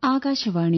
ആകാശവാണി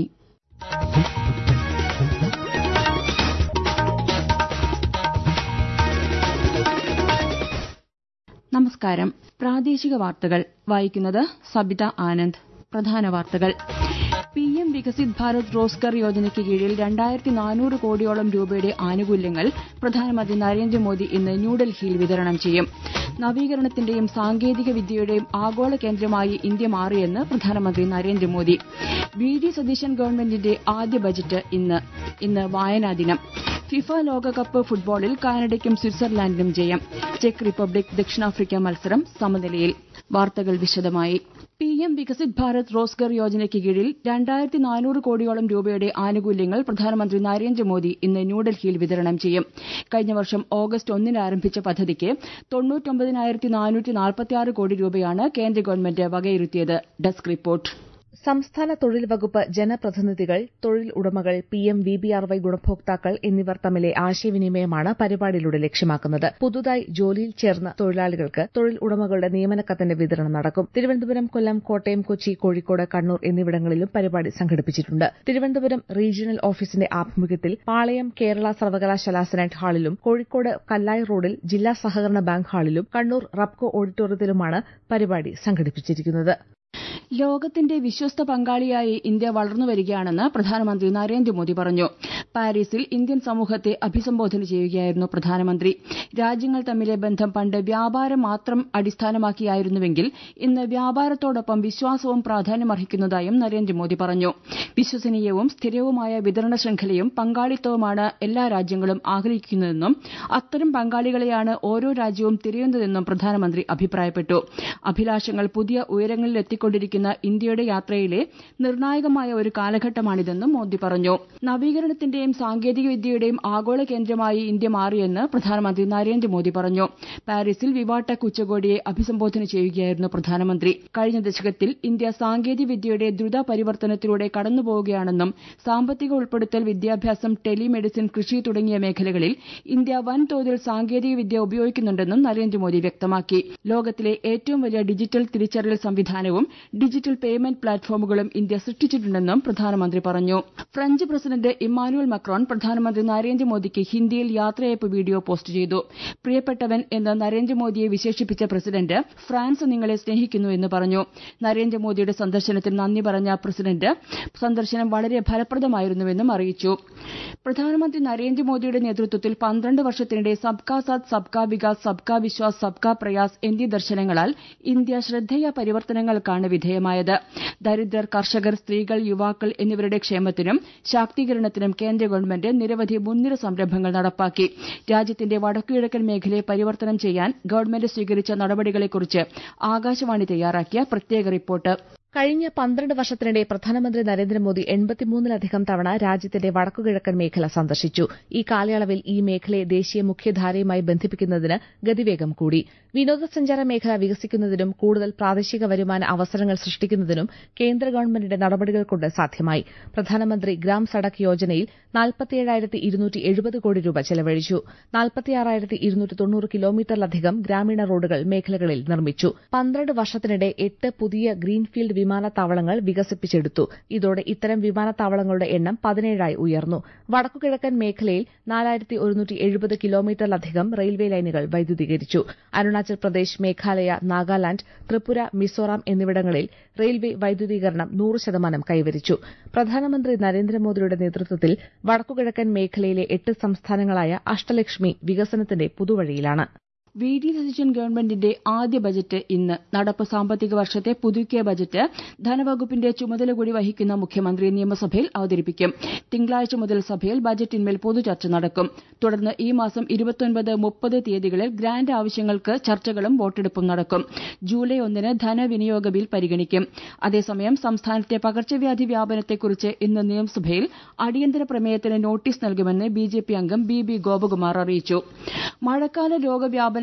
നമസ്കാരം പ്രാദേശിക വാർത്തകൾ വായിക്കുന്നത് സബിത ആനന്ദ് പ്രധാന വാർത്തകൾ പി എം വികസിത് ഭാരത് റോസ്ഗർ യോജനയ്ക്ക് കീഴിൽ രണ്ടായിരത്തി നാനൂറ് കോടിയോളം രൂപയുടെ ആനുകൂല്യങ്ങൾ പ്രധാനമന്ത്രി നരേന്ദ്രമോദി ഇന്ന് ന്യൂഡൽഹിയിൽ വിതരണം ചെയ്യും നവീകരണത്തിന്റെയും സാങ്കേതിക വിദ്യയുടെയും ആഗോള കേന്ദ്രമായി ഇന്ത്യ മാറിയെന്ന് പ്രധാനമന്ത്രി നരേന്ദ്രമോദി വി ഡി സതീശൻ ഗവൺമെന്റിന്റെ ആദ്യ ബജറ്റ് ഇന്ന് ഇന്ന് വായനാ ദിനം ഫിഫ ലോകകപ്പ് ഫുട്ബോളിൽ കാനഡയ്ക്കും സ്വിറ്റ്സർലാൻഡിനും ജയം ചെക്ക് റിപ്പബ്ലിക് ദക്ഷിണാഫ്രിക്ക മത്സരം സമനിലയിൽ വാർത്തകൾ വിശദമായി പി എം വികസിത് ഭാരത് റോസ്ഗർ യോജനയ്ക്ക് കീഴിൽ രണ്ടായിരത്തി നാനൂറ് കോടിയോളം രൂപയുടെ ആനുകൂല്യങ്ങൾ പ്രധാനമന്ത്രി നരേന്ദ്രമോദി ഇന്ന് ന്യൂഡൽഹിയിൽ വിതരണം ചെയ്യും കഴിഞ്ഞ വർഷം ഓഗസ്റ്റ് ഒന്നിന് ആരംഭിച്ച പദ്ധതിക്ക് തൊണ്ണൂറ്റൊമ്പതിനായിരത്തി നാനൂറ്റി നാൽപ്പത്തിയാറ് കോടി രൂപയാണ് കേന്ദ്ര ഗവൺമെന്റ് വകയിരുത്തിയത് ഡെസ്ക് റിപ്പോർട്ട് സംസ്ഥാന തൊഴിൽ വകുപ്പ് ജനപ്രതിനിധികൾ തൊഴിൽ ഉടമകൾ P M V B R Y ഗുണഭോക്താക്കൾ എന്നിവർ തമ്മിലെ ആശയവിനിമയമാണ് പരിപാടിയിലൂടെ ലക്ഷ്യമാക്കുന്നത് പുതുതായി ജോലിയിൽ ചേർന്ന തൊഴിലാളികൾക്ക് തൊഴിൽ ഉടമകളുടെ നിയമനക്കത്തിന്റെ വിതരണം നടക്കും തിരുവനന്തപുരം കൊല്ലം കോട്ടയം കൊച്ചി കോഴിക്കോട് കണ്ണൂർ എന്നിവിടങ്ങളിലും പരിപാടി സംഘടിപ്പിച്ചിട്ടുണ്ട് തിരുവനന്തപുരം റീജിയണൽ ഓഫീസിന്റെ ആഭിമുഖ്യത്തിൽ പാളയം കേരള സർവകലാശാല സെനറ്റ് ഹാളിലും കോഴിക്കോട് കല്ലായി റോഡിൽ ജില്ലാ സഹകരണ ബാങ്ക് ഹാളിലും കണ്ണൂർ റബ്കോ ഓഡിറ്റോറിയത്തിലുമാണ് പരിപാടി സംഘടിപ്പിച്ചിരിക്കുന്നത് ലോകത്തിന്റെ വിശ്വസ്ത പങ്കാളിയായി ഇന്ത്യ വളർന്നുവരികയാണെന്ന് പ്രധാനമന്ത്രി നരേന്ദ്രമോദി പറഞ്ഞു പാരീസിൽ ഇന്ത്യൻ സമൂഹത്തെ അഭിസംബോധന ചെയ്യുകയായിരുന്നു പ്രധാനമന്ത്രി രാജ്യങ്ങൾ തമ്മിലെ ബന്ധം പണ്ട് വ്യാപാരം മാത്രം അടിസ്ഥാനമാക്കിയായിരുന്നുവെങ്കിൽ ഇന്ന് വ്യാപാരത്തോടൊപ്പം വിശ്വാസവും പ്രാധാന്യമർഹിക്കുന്നതായും നരേന്ദ്രമോദി പറഞ്ഞു വിശ്വസനീയവും സ്ഥിരവുമായ വിതരണ ശൃംഖലയും പങ്കാളിത്തവുമാണ് എല്ലാ രാജ്യങ്ങളും ആഗ്രഹിക്കുന്നതെന്നും അത്തരം പങ്കാളികളെയാണ് ഓരോ രാജ്യവും തിരയുന്നതെന്നും പ്രധാനമന്ത്രി അഭിപ്രായപ്പെട്ടു അഭിലാഷങ്ങൾ പുതിയ ഉയരങ്ങളിലെത്തിക്കൊണ്ടിരിക്കുന്ന ഇന്ത്യയുടെ യാത്രയിലെ നിർണായകമായ ഒരു കാലഘട്ടമാണിതെന്നും മോദി പറഞ്ഞു നവീകരണത്തിന്റെയും സാങ്കേതികവിദ്യയുടെയും ആഗോള കേന്ദ്രമായി ഇന്ത്യ മാറിയെന്ന് പ്രധാനമന്ത്രി നരേന്ദ്രമോദി പറഞ്ഞു പാരീസിൽ വിവാടെക് ഉച്ചകോടിയെ അഭിസംബോധന ചെയ്യുകയായിരുന്നു പ്രധാനമന്ത്രി കഴിഞ്ഞ ദശകത്തിൽ ഇന്ത്യ സാങ്കേതികവിദ്യയുടെ ദ്രുത പരിവർത്തനത്തിലൂടെ കടന്നുപോവുകയാണെന്നും സാമ്പത്തിക ഉൾപ്പെടുത്തൽ വിദ്യാഭ്യാസം ടെലിമെഡിസിൻ കൃഷി തുടങ്ങിയ മേഖലകളിൽ ഇന്ത്യ വൻതോതിൽ സാങ്കേതികവിദ്യ ഉപയോഗിക്കുന്നുണ്ടെന്നും നരേന്ദ്രമോദി വ്യക്തമാക്കി ലോകത്തിലെ ഏറ്റവും വലിയ ഡിജിറ്റൽ തിരിച്ചറിയൽ സംവിധാനവും ഡിജിറ്റൽ പേയ്മെന്റ് പ്ലാറ്റ്ഫോമുകളും ഇന്ത്യ സൃഷ്ടിച്ചിട്ടുണ്ടെന്നും പ്രധാനമന്ത്രി പറഞ്ഞു ഫ്രഞ്ച് പ്രസിഡന്റ് ഇമ്മാനുവൽ മക്രോൺ പ്രധാനമന്ത്രി നരേന്ദ്രമോദിക്ക് ഹിന്ദിയിൽ യാത്രയയപ്പ് വീഡിയോ പോസ്റ്റ് ചെയ്തു പ്രിയപ്പെട്ടവൻ എന്ന് നരേന്ദ്രമോദിയെ വിശേഷിപ്പിച്ച പ്രസിഡന്റ് ഫ്രാൻസ് നിങ്ങളെ സ്നേഹിക്കുന്നു എന്ന് പറഞ്ഞു നരേന്ദ്രമോദിയുടെ സന്ദർശനത്തിന് നന്ദി പറഞ്ഞ പ്രസിഡന്റ് സന്ദർശനം വളരെ ഫലപ്രദമായിരുന്നുവെന്നും അറിയിച്ചു പ്രധാനമന്ത്രി നരേന്ദ്രമോദിയുടെ നേതൃത്വത്തിൽ പന്ത്രണ്ട് വർഷത്തിനിടെ സബ്കാ സാത്ത് സബ്കാ വികാസ് സബ്കാ വിശ്വാസ് സബ്കാ പ്രയാസ് എന്നീ ദർശനങ്ങളാൽ ഇന്ത്യ ശ്രദ്ധേയ പരിവർത്തനങ്ങൾക്കാണ് വിധേയമായത് ദരിദ്രർ കർഷകർ സ്ത്രീകൾ യുവാക്കൾ എന്നിവരുടെ ക്ഷേമത്തിനും ശാക്തീകരണത്തിനും കേന്ദ്ര ഗവൺമെന്റ് നിരവധി മുൻനിര സംരംഭങ്ങൾ നടപ്പാക്കി രാജ്യത്തിന്റെ വടക്കുകിഴക്കൻ മേഖലയെ പരിവർത്തനം ചെയ്യാൻ ഗവൺമെന്റ് സ്വീകരിച്ച നടപടികളെക്കുറിച്ച് ആകാശവാണി തയ്യാറാക്കിയ പ്രത്യേക റിപ്പോർട്ട് കഴിഞ്ഞ പന്ത്രണ്ട് വർഷത്തിനിടെ പ്രധാനമന്ത്രി നരേന്ദ്രമോദി എൺപത്തിമൂന്നിലധികം തവണ രാജ്യത്തിന്റെ വടക്കുകിഴക്കൻ മേഖല സന്ദർശിച്ചു ഈ കാലയളവിൽ ഈ മേഖലയെ ദേശീയ മുഖ്യധാരയുമായി ബന്ധിപ്പിക്കുന്നതിന് ഗതിവേഗം കൂടി വിനോദസഞ്ചാര മേഖല വികസിക്കുന്നതിനും കൂടുതൽ പ്രാദേശിക വരുമാന അവസരങ്ങൾ സൃഷ്ടിക്കുന്നതിനും കേന്ദ്ര ഗവൺമെന്റിന്റെ നടപടികൾ കൊണ്ട് സാധ്യമായി പ്രധാനമന്ത്രി ഗ്രാം സഡക് യോജനയിൽ നാൽപ്പത്തിയേഴായിരത്തി ഇരുന്നൂറ്റി എഴുപത് കോടി രൂപ ചെലവഴിച്ചു നാൽപ്പത്തിയാറായിരത്തി ഇരുന്നൂറ്റി തൊണ്ണൂറ് കിലോമീറ്ററിലധികം ഗ്രാമീണ റോഡുകൾ മേഖലകളിൽ നിർമ്മിച്ചു പന്ത്രണ്ട് വർഷത്തിനിടെ എട്ട് പുതിയ ഗ്രീൻഫീൽഡ് വിമാനത്താവളങ്ങൾ വികസിപ്പിച്ചെടുത്തു ഇതോടെ ഇത്തരം വിമാനത്താവളങ്ങളുടെ എണ്ണം പതിനേഴായി ഉയർന്നു വടക്കുകിഴക്കൻ മേഖലയിൽ നാലായിരത്തി ഒരുന്നൂറ്റി എഴുപത് കിലോമീറ്ററിലധികം റെയിൽവേ ലൈനുകൾ വൈദ്യുതീകരിച്ചു അരുണാചൽ പ്രദേശ് മേഘാലയ നാഗാലാന്റ് ത്രിപുര മിസോറാം എന്നിവിടങ്ങളിൽ റെയിൽവേ വൈദ്യുതീകരണം നൂറ് ശതമാനം കൈവരിച്ചു പ്രധാനമന്ത്രി നരേന്ദ്രമോദിയുടെ നേതൃത്വത്തിൽ വടക്കുകിഴക്കൻ മേഖലയിലെ എട്ട് സംസ്ഥാനങ്ങളായ അഷ്ടലക്ഷ്മി വികസനത്തിന്റെ പുതുവഴിയിലാണ് വി ഡി സതീശൻ ഗവൺമെന്റിന്റെ ആദ്യ ബജറ്റ് ഇന്ന് നടപ്പ് സാമ്പത്തിക വർഷത്തെ പുതുക്കിയ ബജറ്റ് ധനവകുപ്പിന്റെ ചുമതല കൂടി വഹിക്കുന്ന മുഖ്യമന്ത്രി നിയമസഭയിൽ അവതരിപ്പിക്കും തിങ്കളാഴ്ച മുതൽ സഭയിൽ ബജറ്റിന്മേൽ പൊതുചർച്ച നടക്കും തുടർന്ന് ഈ മാസം ഇരുപത്തൊൻപത് മുപ്പത് തീയതികളിൽ ഗ്രാന്റ് ആവശ്യങ്ങൾക്ക് ചർച്ചകളും വോട്ടെടുപ്പും നടക്കും ജൂലൈ ഒന്നിന് ധനവിനിയോഗ ബിൽ പരിഗണിക്കും അതേസമയം സംസ്ഥാനത്തെ പകർച്ചവ്യാധി വ്യാപനത്തെക്കുറിച്ച് ഇന്ന് നിയമസഭയിൽ അടിയന്തര പ്രമേയത്തിന് നോട്ടീസ് നൽകുമെന്ന് ബി ജെ പി അംഗം ബി ബി ഗോപകുമാർ അറിയിച്ചു മഴക്കാല രോഗവ്യാപന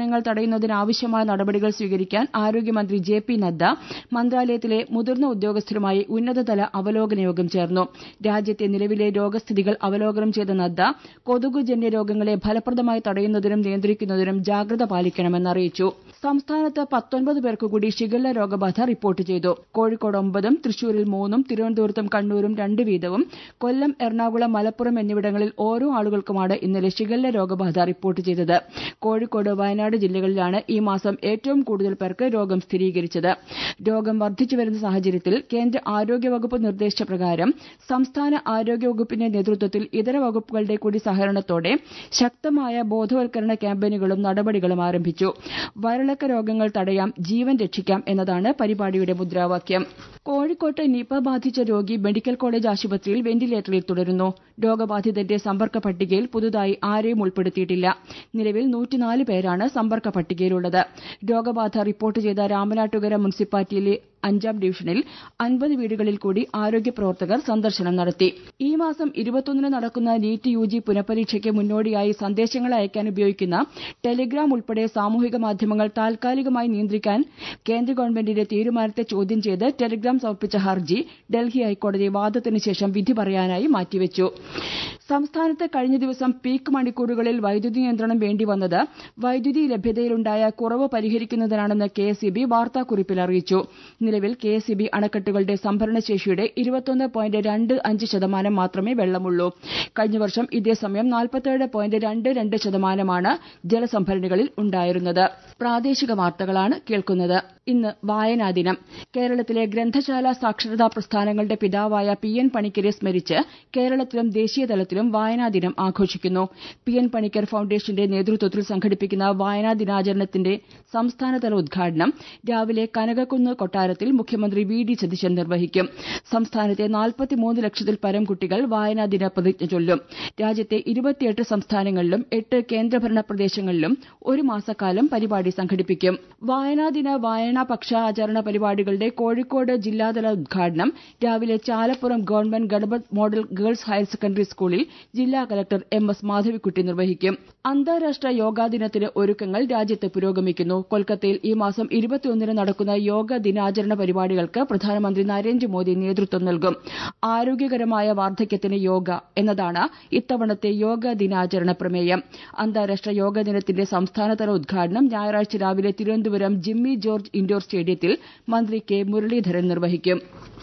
വ്യാപനങ്ങൾ തടയുന്നതിനാവശ്യമായ നടപടികൾ സ്വീകരിക്കാൻ ആരോഗ്യമന്ത്രി ജെ പി നദ്ദ മന്ത്രാലയത്തിലെ മുതിർന്ന ഉദ്യോഗസ്ഥരുമായി ഉന്നതതല അവലോകന യോഗം ചേർന്നു രാജ്യത്തെ നിലവിലെ രോഗസ്ഥിതികൾ അവലോകനം ചെയ്ത നദ്ദ കൊതുകുജന്യ രോഗങ്ങളെ ഫലപ്രദമായി തടയുന്നതിനും നിയന്ത്രിക്കുന്നതിനും ജാഗ്രത പാലിക്കണമെന്നറിയിച്ചു സംസ്ഥാനത്ത് പത്തൊൻപത് പേർക്ക് കൂടി ഷിഗല്ല രോഗബാധ റിപ്പോർട്ട് ചെയ്തു കോഴിക്കോട് ഒമ്പതും തൃശൂരിൽ മൂന്നും തിരുവനന്തപുരത്തും കണ്ണൂരും രണ്ട് വീതവും കൊല്ലം എറണാകുളം മലപ്പുറം എന്നിവിടങ്ങളിൽ ഓരോ ആളുകൾക്കുമാണ് ഇന്നലെ ഷിഗല്ല രോഗബാധ റിപ്പോർട്ട് ചെയ്തത് കോഴിക്കോട് വയനാട് ജില്ലകളിലാണ് ഈ മാസം ഏറ്റവും കൂടുതൽ പേർക്ക് രോഗം സ്ഥിരീകരിച്ചത് രോഗം വർദ്ധിച്ചുവരുന്ന സാഹചര്യത്തിൽ കേന്ദ്ര ആരോഗ്യവകുപ്പ് നിർദ്ദേശപ്രകാരം സംസ്ഥാന ആരോഗ്യവകുപ്പിന്റെ നേതൃത്വത്തിൽ ഇതര വകുപ്പുകളുടെ കൂടി സഹകരണത്തോടെ ശക്തമായ ബോധവൽക്കരണ ക്യാമ്പയിനുകളും നടപടികളും ആരംഭിച്ചു വയറിളക്ക രോഗങ്ങൾ തടയാം ജീവൻ രക്ഷിക്കാം എന്നതാണ് പരിപാടിയുടെ മുദ്രാവാക്യം കോഴിക്കോട്ട് നിപ ബാധിച്ച രോഗി മെഡിക്കൽ കോളേജ് ആശുപത്രിയിൽ വെന്റിലേറ്ററിൽ തുടരുന്നു രോഗബാധിതന്റെ സമ്പർക്ക പട്ടികയിൽ പുതുതായി ആരെയും ഉൾപ്പെടുത്തിയിട്ടില്ല നിലവിൽ നൂറ്റിനാല് പേരാണ് സമ്പർക്ക പട്ടികയിലുള്ളത് രോഗബാധ റിപ്പോർട്ട് ചെയ്ത രാമനാട്ടുകര മുനിസിപ്പാലിറ്റിയിലെ അഞ്ചാം ഡിവിഷനിൽ അൻപത് വീടുകളിൽ കൂടി ആരോഗ്യ പ്രവർത്തകർ സന്ദർശനം നടത്തി ഈ മാസം ഇരുപത്തൊന്നിന് നടക്കുന്ന നീറ്റ് യു ജി പുനഃപരീക്ഷയ്ക്ക് മുന്നോടിയായി സന്ദേശങ്ങൾ അയക്കാൻ ഉപയോഗിക്കുന്ന ടെലിഗ്രാം ഉൾപ്പെടെ സാമൂഹിക മാധ്യമങ്ങൾ താൽക്കാലികമായി നിയന്ത്രിക്കാൻ കേന്ദ്ര ഗവൺമെന്റിന്റെ തീരുമാനത്തെ ചോദ്യം ചെയ്ത് ടെലിഗ്രാം സമർപ്പിച്ച ഹർജി ഡൽഹി ഹൈക്കോടതി വാദത്തിന് ശേഷം വിധി പറയാനായി മാറ്റിവെച്ചു സംസ്ഥാനത്ത് കഴിഞ്ഞ ദിവസം പീക്ക് മണിക്കൂറുകളിൽ വൈദ്യുതി നിയന്ത്രണം വേണ്ടിവന്നത് വൈദ്യുതി ലഭ്യതയിലുണ്ടായ കുറവ് പരിഹരിക്കുന്നതിനാണെന്ന് കെ എസ് ഇ ബി വാർത്താക്കുറിപ്പിൽ അറിയിച്ചു നിലവിൽ കെ എസ് ഇ ബി അണക്കെട്ടുകളുടെ സംഭരണശേഷിയുടെ ഇരുപത്തൊന്ന് പോയിന്റ് രണ്ട് അഞ്ച് ശതമാനം മാത്രമേ വെള്ളമുള്ളൂ കഴിഞ്ഞ വർഷം ഇതേസമയം നാൽപ്പത്തേഴ് പോയിന്റ് രണ്ട് രണ്ട് ശതമാനമാണ് ജലസംഭരണികളിൽ ഉണ്ടായിരുന്നത് പ്രാദേശിക വാർത്തകളാണ് കേൾക്കുന്നത് ഇന്ന് വായനാ ദിനം കേരളത്തിലെ ഗ്രന്ഥശാല സാക്ഷരതാ പ്രസ്ഥാനങ്ങളുടെ പിതാവായ പി എൻ പണിക്കരെ സ്മരിച്ച് കേരളത്തിലും ദേശീയതലത്തിലും വായനാ ദിനം ആഘോഷിക്കുന്നു പി എൻ പണിക്കർ ഫൌണ്ടേഷന്റെ നേതൃത്വത്തിൽ സംഘടിപ്പിക്കുന്ന വായനാ ദിനാചരണത്തിന്റെ സംസ്ഥാനതല ഉദ്ഘാടനം രാവിലെ കനകക്കുന്ന് കൊട്ടാരത്തിൽ മുഖ്യമന്ത്രി വി ഡി സതീശൻ നിർവഹിക്കും സംസ്ഥാനത്തെ നാൽപ്പത്തിമൂന്ന് ലക്ഷത്തിൽ പരം കുട്ടികൾ വായനാ ദിന പ്രതിജ്ഞ ചൊല്ലും രാജ്യത്തെ ഇരുപത്തിയെട്ട് സംസ്ഥാനങ്ങളിലും എട്ട് കേന്ദ്രഭരണ പ്രദേശങ്ങളിലും ഒരു മാസക്കാലം പരിപാടി സംഘടിപ്പിക്കും വായനാ ദിന വായനാ പക്ഷാചരണ പരിപാടികളുടെ കോഴിക്കോട് ജില്ലാതല ഉദ്ഘാടനം രാവിലെ Chalappuram government Ganapath model girls higher secondary സ്കൂളിൽ ജില്ലാ കലക്ടർ എം എസ് മാധവിക്കുട്ടി നിർവഹിക്കും അന്താരാഷ്ട്ര യോഗാ ദിനത്തിന് ഒരുക്കങ്ങൾ രാജ്യത്ത് പുരോഗമിക്കുന്നു കൊൽക്കത്തയിൽ ഈ മാസം ഇരുപത്തിയൊന്നിന് നടക്കുന്ന യോഗ ദിനാചരണ പരിപാടികൾക്ക് പ്രധാനമന്ത്രി നരേന്ദ്രമോദി നേതൃത്വം നൽകും ആരോഗ്യകരമായ വാർദ്ധക്യത്തിന് യോഗ എന്നതാണ് ഇത്തവണത്തെ യോഗ ദിനാചരണ പ്രമേയം അന്താരാഷ്ട്ര യോഗ ദിനത്തിന്റെ സംസ്ഥാനതല ഉദ്ഘാടനം ഞായറാഴ്ച രാവിലെ തിരുവനന്തപുരം ജിമ്മി ജോർജ് ഇൻഡോർ സ്റ്റേഡിയത്തിൽ മന്ത്രി കെ മുരളീധരൻ നിർവഹിക്കും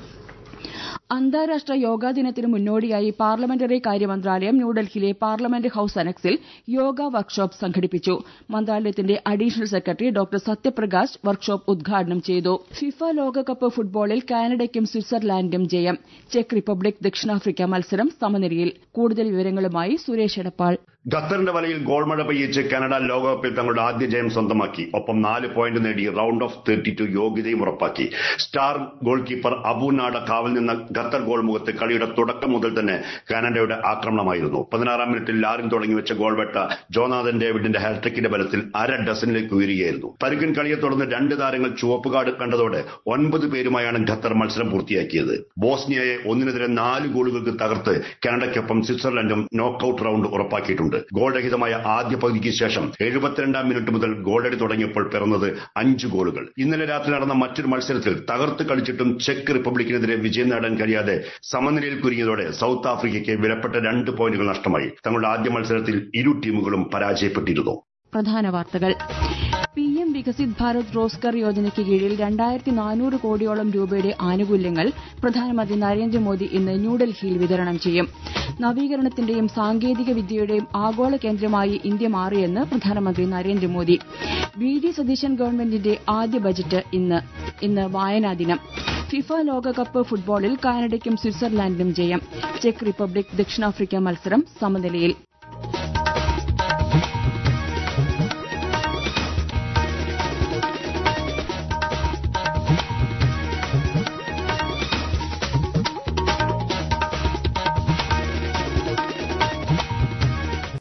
അന്താരാഷ്ട്ര യോഗാ ദിനത്തിന് മുന്നോടിയായി പാർലമെന്ററി കാര്യ മന്ത്രാലയം ന്യൂഡൽഹിയിലെ പാർലമെന്റ് ഹൌസ് അനക്സിൽ യോഗ വർക്ക്ഷോപ്പ് സംഘടിപ്പിച്ചു മന്ത്രാലയത്തിന്റെ additional secretary doctor Satyaprakash workshop ഉദ്ഘാടനം ചെയ്തു ഫിഫ ലോകകപ്പ് ഫുട്ബോളിൽ കാനഡയ്ക്കും സ്വിറ്റ്സർലാൻഡിനും ജയം ചെക്ക് റിപ്പബ്ലിക് ദക്ഷിണാഫ്രിക്ക മത്സരം സമനിലയിൽ കൂടുതൽ വിവരങ്ങളുമായി സുരേഷ് എടപ്പാൾ ഖത്തറിന്റെ വലയിൽ ഗോൾ മഴ പെയ്യിച്ച് കാനഡ ലോകകപ്പിൽ തങ്ങളുടെ ആദ്യ ജയം സ്വന്തമാക്കി ഒപ്പം നാല് പോയിന്റ് നേടി റൌണ്ട് ഓഫ് തേർട്ടി ടു യോഗ്യതയും ഉറപ്പാക്കി സ്റ്റാർ ഗോൾ കീപ്പർ അബുനാഡ കാവൽ നിന്ന ഖത്തർ ഗോൾ മുഖത്ത് കളിയുടെ തുടക്കം മുതൽ തന്നെ കാനഡയുടെ ആക്രമണമായിരുന്നു പതിനാറാം മിനിറ്റിൽ ലാറിൻ തുടങ്ങി വെച്ച ഗോൾ വെട്ട ജോനാഥൻ ഡേവിഡിന്റെ ഹാട്രിക്കിന്റെ ബലത്തിൽ അര ഡസനിലേക്ക് ഉയരുകയായിരുന്നു പരുക്കൻ കളിയെ തുടർന്ന് രണ്ട് താരങ്ങൾ ചുവപ്പ് കാർഡ് കണ്ടതോടെ ഒൻപത് പേരുമായാണ് ഖത്തർ മത്സരം പൂർത്തിയാക്കിയത് ബോസ്നിയയെ ഒന്നിനെതിരെ നാല് ഗോളുകൾക്ക് തകർത്ത് കാനഡയ്ക്കൊപ്പം സ്വിറ്റ്സർലൻഡും നോക്കൌട്ട് റൌണ്ട് ഉറപ്പാക്കിയിട്ടുണ്ട് ഗോൾ രഹിതമായ ആദ്യ പകുതിക്ക് ശേഷം എഴുപത്തിരണ്ടാം മിനിറ്റ് മുതൽ ഗോളടി തുടങ്ങിയപ്പോൾ പിറന്നത് അഞ്ച് ഗോളുകൾ ഇന്നലെ രാത്രി നടന്ന മറ്റൊരു മത്സരത്തിൽ തകർത്ത് കളിച്ചിട്ടും ചെക്ക് റിപ്പബ്ലിക്കിനെതിരെ വിജയം നേടാൻ കഴിയാതെ സമനിലയിൽ കുരുങ്ങിയതോടെ സൌത്ത് ആഫ്രിക്കയ്ക്ക് വിലപ്പെട്ട രണ്ട് പോയിന്റുകൾ നഷ്ടമായി തങ്ങളുടെ ആദ്യ മത്സരത്തിൽ ഇരു ടീമുകളും പരാജയപ്പെട്ടിരുന്നു പ്രധാന വാർത്തകൾ പി എം വികസിത് ഭാരത് റോസ്ഗർ യോജനയ്ക്ക് കീഴിൽ രണ്ടായിരത്തി നാനൂറ് കോടിയോളം രൂപയുടെ ആനുകൂല്യങ്ങൾ പ്രധാനമന്ത്രി നരേന്ദ്രമോദി ഇന്ന് ന്യൂഡൽഹിയിൽ വിതരണം ചെയ്യും നവീകരണത്തിന്റെയും സാങ്കേതിക വിദ്യയുടെയും ആഗോള കേന്ദ്രമായി ഇന്ത്യ മാറിയെന്ന് പ്രധാനമന്ത്രി നരേന്ദ്രമോദി വി ഡി സതീശൻ ഗവൺമെന്റിന്റെ ആദ്യ ബജറ്റ് ഇന്ന് ഇന്ന് വായനാ ദിനം ഫിഫ ലോകകപ്പ് ഫുട്ബോളിൽ കാനഡയ്ക്കും സ്വിറ്റ്സർലാൻഡിനും ജയം ചെക്ക് റിപ്പബ്ലിക് ദക്ഷിണാഫ്രിക്ക മത്സരം സമനിലയിൽ